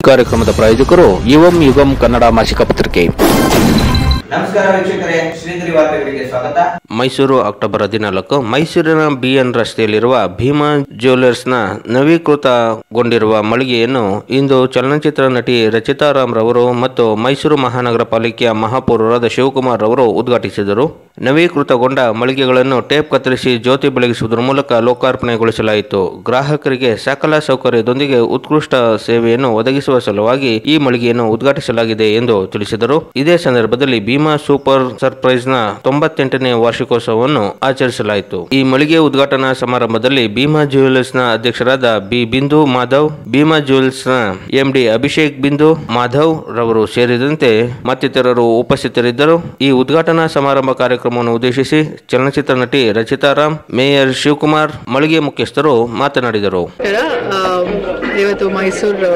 ಕಾರ್ಯಕ್ರಮದ ಪ್ರಾಯೋಜಕರು ಯುವಂ ಯುಗಂ ಕನ್ನಡ ಮಾಸಿಕ ಪತ್ರಿಕೆ ನಮಸ್ಕಾರ ವೀಕ್ಷಕರೇ ಶ್ರೀಧರಿ ವಾರ್ತೆಗಳಿಗೆ ಸ್ವಾಗತ ಮೈಸೂರು ಅಕ್ಟೋಬರ್ ಹದಿನಾಲ್ಕು ಮೈಸೂರಿನ ಬಿಎನ್ ರಸ್ತೆಯಲ್ಲಿರುವ ಭೀಮಾ ಜ್ಯುವೆಲರ್ಸ್ನ ನವೀಕೃತಗೊಂಡಿರುವ ಮಳಿಗೆಯನ್ನು ಇಂದು ಚಲನಚಿತ್ರ ನಟಿ ರಚಿತಾ ರಾಮ್ ರವರು ಮತ್ತು ಮೈಸೂರು ಮಹಾನಗರ ಪಾಲಿಕೆಯ ಮಹಾಪೌರರಾದ ಶಿವಕುಮಾರ್ ರವರು ಉದ್ಘಾಟಿಸಿದರು ನವೀಕೃತಗೊಂಡ ಮಳಿಗೆಗಳನ್ನು ಟೇಪ್ ಕತ್ತರಿಸಿ ಜ್ಯೋತಿ ಬೆಳಗಿಸುವುದರ ಮೂಲಕ ಲೋಕಾರ್ಪಣೆಗೊಳಿಸಲಾಯಿತು ಗ್ರಾಹಕರಿಗೆ ಸಕಲ ಸೌಕರ್ಯದೊಂದಿಗೆ ಉತ್ಕೃಷ್ಟ ಸೇವೆಯನ್ನು ಒದಗಿಸುವ ಸಲುವಾಗಿ ಈ ಮಳಿಗೆಯನ್ನು ಉದ್ಘಾಟಿಸಲಾಗಿದೆ ಎಂದು ತಿಳಿಸಿದರು ಇದೇ ಸಂದರ್ಭದಲ್ಲಿ ಭೀಮಾ ಸೂಪರ್ ಸರ್ಪ್ರೈಸ್ ನ ತೊಂಬತ್ತೆಂಟನೇ ವಾರ್ಷಿಕೋತ್ಸವವನ್ನು ಆಚರಿಸಲಾಯಿತು ಈ ಮಳಿಗೆ ಉದ್ಘಾಟನಾ ಸಮಾರಂಭದಲ್ಲಿ ಭೀಮಾ ಜ್ಯುವೆಲರ್ಸ್ ನ ಅಧ್ಯಕ್ಷರಾದ ಬಿ ಬಿಂದು ಮಾಧವ್ ಭೀಮಾ ಜ್ಯುವೆಲ್ಸ್ ನ ಎಂಡಿ ಅಭಿಷೇಕ್ ಬಿಂದು ಮಾಧವ್ ರವರು ಸೇರಿದಂತೆ ಮತ್ತಿತರರು ಉಪಸ್ಥಿತರಿದ್ದರು ಈ ಉದ್ಘಾಟನಾ ಸಮಾರಂಭ ಕಾರ್ಯಕ್ರಮವನ್ನು ಉದ್ದೇಶಿಸಿ ಚಲನಚಿತ್ರ ನಟಿ ರಚಿತಾ ರಾಮ್ ಮೇಯರ್ ಶಿವಕುಮಾರ್ ಮಳಿಗೆ ಮುಖ್ಯಸ್ಥರು ಮಾತನಾಡಿದರು ನಮಸ್ಕಾರ ಆಮ್, ಇವತ್ತು ಮೈಸೂರು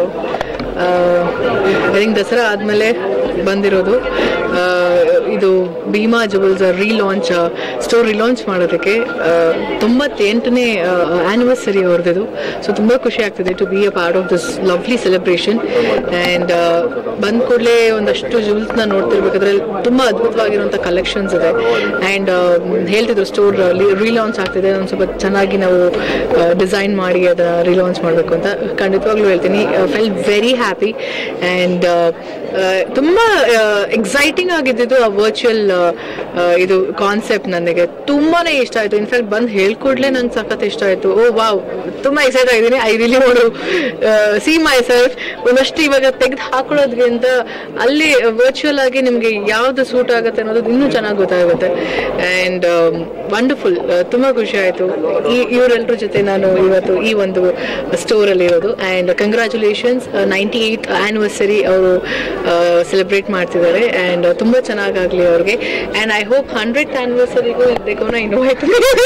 ಐ ಥಿಂಕ್ ದಸರಾ ಆದಮೇಲೆ ಬಂದಿರೋದು ಆ, ಇದು Bhima jewels relaunch store relaunch ಮಾಡೋದಕ್ಕೆ ಆ, ತೊಂಬತ್ತೆಂಟನೇ ಆ್ಯನಿವರ್ಸರಿ ಅವ್ರದ್ದು ಸೊ ತುಂಬ ಖುಷಿ ಆಗ್ತಿದೆ to be a part of this lovely celebration and ಬಂದ ಕೂಡಲೇ ಒಂದಷ್ಟು ಜುವೆಲ್ಸ್ನ ನೋಡ್ತಿರ್ಬೇಕಾದ್ರೆ ತುಂಬ ಅದ್ಭುತವಾಗಿರುವಂಥ ಕಲೆಕ್ಷನ್ಸ್ ಇದೆ ಆ್ಯಂಡ್ ಹೇಳ್ತಿದ್ರು ಸ್ಟೋರ್ ರೀಲಾಂಚ್ ಆಗ್ತಿದೆ ಒಂದು ಸ್ವಲ್ಪ ಚೆನ್ನಾಗಿ ನಾವು ಡಿಸೈನ್ ಮಾಡಿ ಅದನ್ನ ರೀಲಾಂಚ್ ಮಾಡಬೇಕು ಅಂತ ಖಂಡಿತವಾಗ್ಲೂ ಹೇಳ್ತೀನಿ ಫೆಲ್ ವೆರಿ ಹ್ಯಾಪಿ ಆ್ಯಂಡ್ ತುಂಬ ಎಕ್ಸೈಟಿಂಗ್ ಆಗಿದ್ದಿದ್ದು ಆ ವರ್ಚುವಲ್ ಇದು ಕಾನ್ಸೆಪ್ಟ್ ನನಗೆ ತುಂಬಾನೇ ಇಷ್ಟ ಆಯಿತು ಇನ್ಫ್ಯಾಕ್ಟ್ ಬಂದು ಹೇಳ್ಕೊಡ್ಲೆ ನಂಗೆ ಸಖತ್ ಇಷ್ಟ ಆಯಿತು ಓ ವಾವ್ ತುಂಬ ಎಕ್ಸೈಟ್ ಆಗಿದ್ದೀನಿ I really want see myself ಒಂದಷ್ಟು ಇವಾಗ ತೆಗೆದು ಹಾಕೊಳ್ಳೋದ್ರಿಂದ ಅಲ್ಲಿ ವರ್ಚುವಲ್ ಆಗಿ ನಿಮಗೆ ಯಾವ್ದು ಸೂಟ್ ಆಗುತ್ತೆ ಅನ್ನೋದು ಇನ್ನೂ ಚೆನ್ನಾಗಿ ಗೊತ್ತಾಗುತ್ತೆ ಆ್ಯಂಡ್ ವಂಡರ್ಫುಲ್ ತುಂಬ ಖುಷಿ ಆಯಿತು ಈ ಇವರೆಲ್ಲರ ಜೊತೆ ನಾನು ಇವತ್ತು ಈ ಒಂದು ಸ್ಟೋರಲ್ಲಿ ಇರೋದು and congratulations ninety eight anniversary ಅವರು ಸೆಲೆಬ್ರೇಟ್ ಮಾಡ್ತಿದ್ದಾರೆ ಆ್ಯಂಡ್ ತುಂಬ ಚೆನ್ನಾಗಾಗಲಿ ಅವ್ರಿಗೆ ಆ್ಯಂಡ್ ಐ ಹೋಪ್ ಹಂಡ್ರೆಡ್ ಆ್ಯನಿವರ್ಸರಿಗೂ ಬೇಕವನ್ನ invite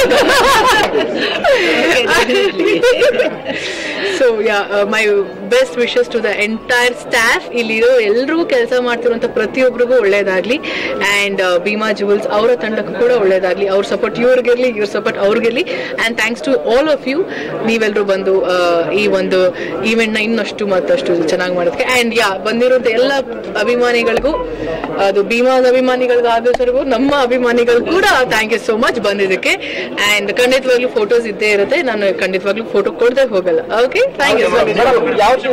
so yeah my best wishes to the entire staff ಇಲ್ಲಿರೋ ಎಲ್ಲರೂ ಕೆಲಸ ಮಾಡ್ತಿರುವಂಥ ಪ್ರತಿಯೊಬ್ಬರಿಗೂ ಒಳ್ಳೇದಾಗಲಿ ಆ್ಯಂಡ್ ಭೀಮಾ ಜುವೆಲ್ಸ್ ಅವರ ತಂಡಕ್ಕೂ ಕೂಡ ಒಳ್ಳೇದಾಗಲಿ ಅವ್ರ ಸಪೋರ್ಟ್ ಇವ್ರಿಗಿರಲಿ ಇವ್ರ ಸಪೋರ್ಟ್ ಅವ್ರಿಗಿರಲಿ and thanks to all of you ನೀವೆಲ್ಲರೂ ಬಂದು ಆ, ಈ ಒಂದು ಈವೆಂಟ್ನ ಇನ್ನಷ್ಟು ಮತ್ತಷ್ಟು ಚೆನ್ನಾಗಿ ಮಾಡೋದಕ್ಕೆ ಆ್ಯಂಡ್ ಯಾ ಬಂದಿರುವಂಥ ಎಲ್ಲ ಅಭಿಮಾನಿಗಳಿಗೂ ಅದು ಭೀಮಾದ ಅಭಿಮಾನಿಗಳಿಗೂ ಆದರ್ಶರಿಗೂ ನಮ್ಮ ಅಭಿಮಾನಿಗಳು ಕೂಡ ಥ್ಯಾಂಕ್ ಯು ಸೋ ಮಚ್ ಬಂದಿದ್ದಕ್ಕೆ ಆ್ಯಂಡ್ ಖಂಡಿತವಾಗ್ಲೂ ಫೋಟೋಸ್ ಇದ್ದೇ ಇರುತ್ತೆ ನಾನು ಖಂಡಿತವಾಗ್ಲೂ ಫೋಟೋ ಕೊಡದೆ ಹೋಗಲ್ಲ ಓಕೆ ಥ್ಯಾಂಕ್ ಯು ಸೊ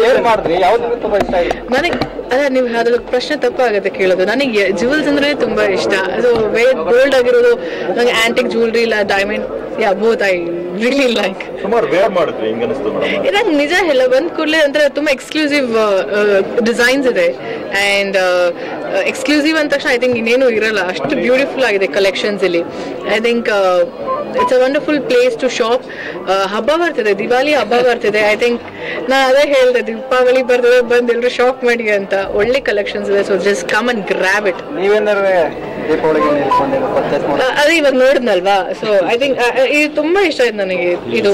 ನನಗೆ ಅಲ್ಲ ನೀವು ಅದ್ರ ಪ್ರಶ್ನೆ ತಪ್ಪಾಗುತ್ತೆ ಕೇಳೋದು ನನಗೆ ಜುವೆಲ್ಸ್ ಅಂದ್ರೆ ತುಂಬಾ ಇಷ್ಟ ಅದು ವೇರ್ ಗೋಲ್ಡ್ ಆಗಿರೋದು ನಂಗೆ ಆಂಟಿಕ್ ಜ್ಯುವೆಲ್ರಿ ಇಲ್ಲ diamond yeah both I really like ಸುಮಾರು ವೇರ್ ಮಾಡಿದ್ರಿ ಹಿಂಗ ಅನಿಸ್ತು ಮೇಡಮ್ ನಂಗೆ ನಿಜ ಹೇಳ ಬಂದ ಕೂಡಲೇ ಅಂದ್ರೆ ತುಂಬಾ ಎಕ್ಸ್ಕ್ಲೂಸಿವ್ ಡಿಸೈನ್ಸ್ ಇದೆ ಅಂಡ್ ಎಕ್ಸ್ಕ್ಲೂಸಿವ್ ಅಂದ ತಕ್ಷಣ ಐ ಥಿಂಕ್ ಇನ್ನೇನು ಇರಲ್ಲ ಅಷ್ಟು ಬ್ಯೂಟಿಫುಲ್ ಆಗಿದೆ ಕಲೆಕ್ಷನ್ಸ್ ಇಲ್ಲಿ I think it's a wonderful place to shop ಹಬ್ಬ ಬರ್ತಿದೆ ದಿವಾಲಿ ಹಬ್ಬ ಬರ್ತಿದೆ ಐ ಥಿಂಕ್ ನಾ ಅದೇ ಹೇಳ್ದೆ ದೀಪಾವಳಿ ಬರ್ತದೆ ಬಂದು ಎಲ್ಲರೂ ಶಾಪ್ ಮಾಡಿ ಅಂತ ಒಳ್ಳೆ ಕಲೆಕ್ಷನ್ಸ್ ಇದೆ so just come and grab it ನೀವೇನಾರು ದೀಪಾವಳಿಗೆ ನಿಲ್ಕೊಂಡಿರೋ ಪರ್ಚೇಸ್ ಮಾಡಿ ಅ- ಅದೇ ಇವಾಗ ನೋಡಿದ್ನಲ್ವಾ ಸೊ ಐ ಥಿಂಕ್ ಇದು ತುಂಬಾ ಇಷ್ಟ ಆಯ್ತು ನನಗೆ ಇದು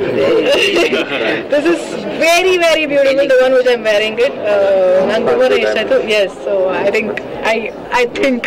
this is very very beautiful the one which I'm wearing it ನಂಗೆ ತುಂಬಾನೇ ಇಷ್ಟ ಆಯ್ತು yes so I think I I think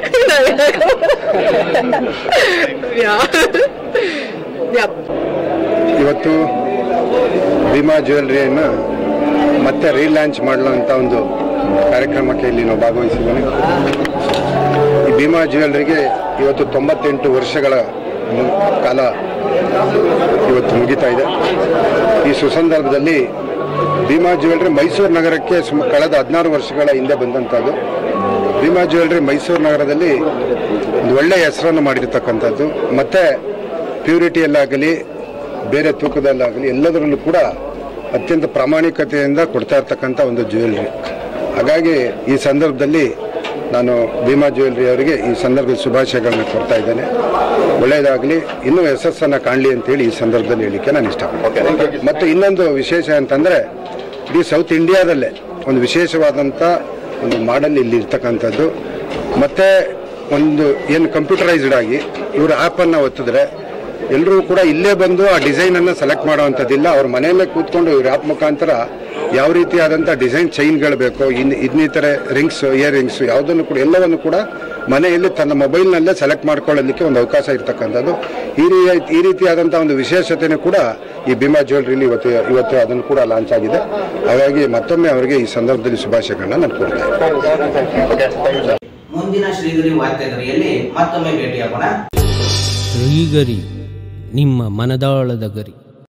yeah yeah ಇವತ್ತು ಭೀಮಾ ಜ್ಯುವೆಲ್ರಿಯನ್ನು ಮತ್ತೆ ರೀಲಾಂಚ್ ಮಾಡುವಂಥ ಒಂದು ಕಾರ್ಯಕ್ರಮಕ್ಕೆ ಇಲ್ಲಿ ನಾವು ಭಾಗವಹಿಸಿದ್ದೇನೆ ಈ ಭೀಮಾ ಜ್ಯುವೆಲ್ರಿಗೆ ಇವತ್ತು ತೊಂಬತ್ತೆಂಟು ವರ್ಷಗಳ ಮು- ಕಾಲ ಇವತ್ತು ಮುಗಿತಾ ಇದೆ ಈ ಸುಸಂದರ್ಭದಲ್ಲಿ ಭೀಮಾ ಜ್ಯುವೆಲ್ರಿ ಮೈಸೂರು ನಗರಕ್ಕೆ ಸುಮ ಕಳೆದ ಹದಿನಾರು ವರ್ಷಗಳ ಹಿಂದೆ ಬಂದಂಥದ್ದು ಭೀಮಾ ಜ್ಯುವೆಲ್ರಿ ಮೈಸೂರು ನಗರದಲ್ಲಿ ಒಂದು ಒಳ್ಳೆಯ ಹೆಸರನ್ನು ಮಾಡಿರ್ತಕ್ಕಂಥದ್ದು ಮತ್ತು ಪ್ಯೂರಿಟಿಯಲ್ಲಾಗಲಿ ಬೇರೆ ತೂಕದಲ್ಲಾಗಲಿ ಎಲ್ಲದರಲ್ಲೂ ಕೂಡ ಅತ್ಯಂತ ಪ್ರಾಮಾಣಿಕತೆಯಿಂದ ಕೊಡ್ತಾ ಇರ್ತಕ್ಕಂಥ ಒಂದು ಜ್ಯುವೆಲ್ರಿ ಹಾಗಾಗಿ ಈ ಸಂದರ್ಭದಲ್ಲಿ ನಾನು ಭೀಮಾ ಜ್ಯುವೆಲ್ರಿ ಅವರಿಗೆ ಈ ಸಂದರ್ಭದಲ್ಲಿ ಶುಭಾಶಯಗಳನ್ನ ಕೊಡ್ತಾ ಇದ್ದೇನೆ ಒಳ್ಳೆಯದಾಗಲಿ ಇನ್ನೂ ಯಶಸ್ಸನ್ನು ಕಾಣಲಿ ಅಂತೇಳಿ ಈ ಸಂದರ್ಭದಲ್ಲಿ ಹೇಳಲಿಕ್ಕೆ ನಾನು ಇಷ್ಟಪಡ್ತೀನಿ ಮತ್ತು ಇನ್ನೊಂದು ವಿಶೇಷ ಅಂತಂದರೆ ಇಡೀ ಸೌತ್ ಇಂಡಿಯಾದಲ್ಲೇ ಒಂದು ವಿಶೇಷವಾದಂಥ ಒಂದು ಮಾಡೆಲ್ ಇಲ್ಲಿ ಇರ್ತಕ್ಕಂಥದ್ದು ಮತ್ತು ಒಂದು ಏನು ಕಂಪ್ಯೂಟರೈಸ್ಡ್ ಆಗಿ ಇವರು ಆ್ಯಪನ್ನು ಒತ್ತಿದ್ರೆ ಎಲ್ಲರೂ ಕೂಡ ಇಲ್ಲೇ ಬಂದು ಆ ಡಿಸೈನನ್ನು ಸೆಲೆಕ್ಟ್ ಮಾಡುವಂಥದ್ದಿಲ್ಲ ಅವ್ರ ಮನೆಯಲ್ಲೇ ಕೂತ್ಕೊಂಡು ಇವ್ರ ಆ್ಯಪ್ ಮುಖಾಂತರ ಯಾವ ರೀತಿಯಾದಂಥ ಡಿಸೈನ್ ಚೈನ್ಗಳು ಬೇಕೋ ಇನ್ ಇನ್ನಿತರೆ ರಿಂಗ್ಸ್ ಇಯರ್ ರಿಂಗ್ಸ್ ಯಾವುದನ್ನು ಕೂಡ ಎಲ್ಲವನ್ನು ಕೂಡ ಮನೆಯಲ್ಲಿ ತನ್ನ ಮೊಬೈಲ್ನಲ್ಲೇ ಸೆಲೆಕ್ಟ್ ಮಾಡ್ಕೊಳ್ಳೋದಕ್ಕೆ ಒಂದು ಅವಕಾಶ ಇರ್ತಕ್ಕಂಥದ್ದು ಈ ರೀ ಈ ರೀತಿಯಾದಂಥ ಒಂದು ವಿಶೇಷತೆನೂ ಕೂಡ ಈ ಭೀಮಾ ಜ್ಯುವೆಲ್ರಿಲಿ ಇವತ್ತು ಇವತ್ತು ಅದನ್ನು ಕೂಡ ಲಾಂಚ್ ಆಗಿದೆ ಹಾಗಾಗಿ ಮತ್ತೊಮ್ಮೆ ಅವರಿಗೆ ಈ ಸಂದರ್ಭದಲ್ಲಿ ಶುಭಾಶಯಗಳನ್ನ ನಾನು ಕೊಡ್ತಾ ಇದ್ದೀನಿ ಮುಂದಿನ ಶ್ರೀಗಿರಿ ವಾರ್ತೆಗರಿಯಲ್ಲಿ ಮತ್ತೊಮ್ಮೆ ಭೇಟಿಯಾಗೋಣ ಶ್ರೀಗರಿ ನಿಮ್ಮ ಮನದಾಳದ ಗರಿ